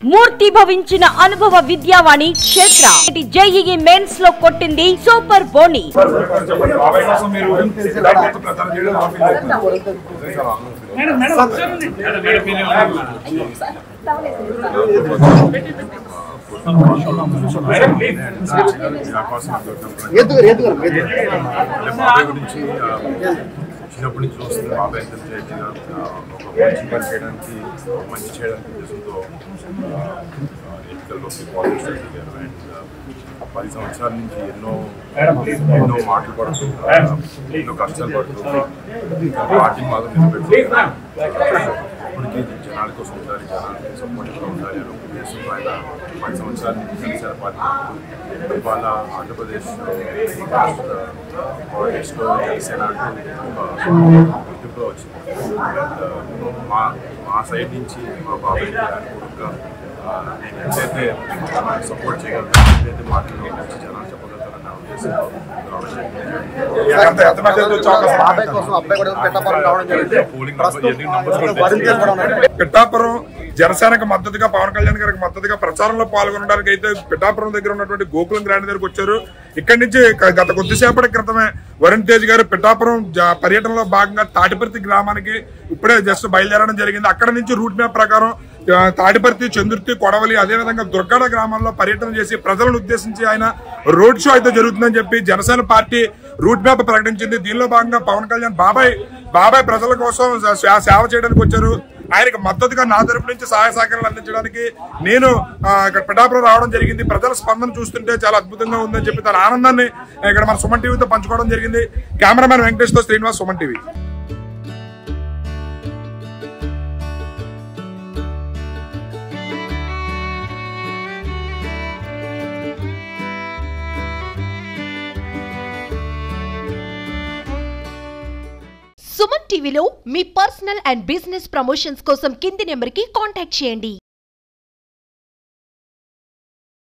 మూర్తి భవించిన అనుభవ విద్యావాణి క్షేత్ర JEE mains లో కొట్టింది సూపర్ బోని చెప్పండి బాబాయ్ కోసం మీరు లేకపోతే ప్రచారం చేయడం ఆపేయండి. ఎత్తుగారు ఎత్తుగారు అంటే బాబాయ్ గురించి ఆ, చిన్నప్పటి నుంచి చూస్తుంది బాబాయ్ ఎంత చేతిగా ఒక మంచి పని చేయడానికి మంచి చేయడానికి ఉద్దేశంతో ఎన్నికల్లో పాలిటిక్స్ దిగారు అండ్ పది సంవత్సరాల నుంచి ఎన్నో ఎన్నో మాటలు పడుతూ ఆ, ఎన్నో కష్టాలు పడుతూ పార్టీ మాత్రం నిలబెడుతూ ఇప్పటికీ జనాల కోసం ఉండాలి జనాలకి సపోర్ట్గా ఉండాలి అనే ఉద్దేశంతో ఆయన పది సంవత్సరాల నుంచి జనసేన పార్టీ నడుపుతూ ఇవాళ ఆంధ్రప్రదేశ్ రాష్ట్ర పాలిటిక్స్లో జనసేన అంటూ ఒక గుర్తింపులో వచ్చింది అండ్ మా మా సైడ్ నుంచి మా బాబాయ్ అనుకూలంగా ఆ, నేను ఎంతైతే సపోర్ట్ చేయగలుగుతాను ఎంతైతే మాటలు మంచి జనాలు చెప్పగలుగుతారన్న ఉద్దేశంతో రావడం జరిగింది. ఎంత ఎంత మెసేజ్ వచ్చే అవకాశం బాబాయ్ కోసం అబ్బాయి కూడా పెట్టాపరం రావడం జరిగింది పోలింగ్ నెంబర్ ఎన్ని numbers కూడా వరుణ్ తేజ్ కూడా ఉన్నారు. పిఠాపురం జనసేనకు మద్దతుగా పవన్ కళ్యాణ్ గారికి మద్దతుగా ప్రచారంలో పాల్గొనడానికి అయితే పిఠాపురం దగ్గర ఉన్నటువంటి గోకులం గ్రాండ్ దగ్గరకు వచ్చారు ఇక్కడి నుంచి గ- గత కొద్దిసేపటి క్రితమే వరుణ్ తేజ్ గారు పిఠాపురం జ- పర్యటనలో భాగంగా తాటిపర్తి గ్రామానికి ఇప్పుడే జస్ట్ బయలుదేరడం జరిగింది అక్కడ నుంచి రూట్ మ్యాప్ ప్రకారం ఆ, తాటిపర్తి చందుర్తి కొడవలి అదేవిధంగా దుర్గాడ గ్రామాల్లో పర్యటన చేసి ప్రజలను ఉద్దేశించి ఆయన రోడ్ షో అయితే జరుగుతుందని చెప్పి జనసేన పార్టీ రూట్ మ్యాప్ ప్రకటించింది దీనిలో భాగంగా పవన్ కళ్యాణ్ బాబాయ్ బాబాయ్ ప్రజల కోసం సే- సేవ చేయడానికి వచ్చారు ఆయనకు మద్దతుగా నా తరపు నుంచి సహాయ సహకారాలు అందించడానికి నేను ఆ, ఇక్కడ పిఠాపురం రావడం జరిగింది ప్రజల స్పందన చూస్తుంటే చాలా అద్భుతంగా ఉందని చెప్పి తన ఆనందాన్ని ఇక్కడ మన సుమన్ టీవీతో పంచుకోవడం జరిగింది కెమెరామెన్ వెంకటేష్ తో శ్రీనివాస్ సుమన్ టీవీ సుమన్ టీవీలో మీ పర్సనల్ అండ్ బిజినెస్ ప్రమోషన్స్ కోసం కింది నెంబర్కి కాంటాక్ట్ చేయండి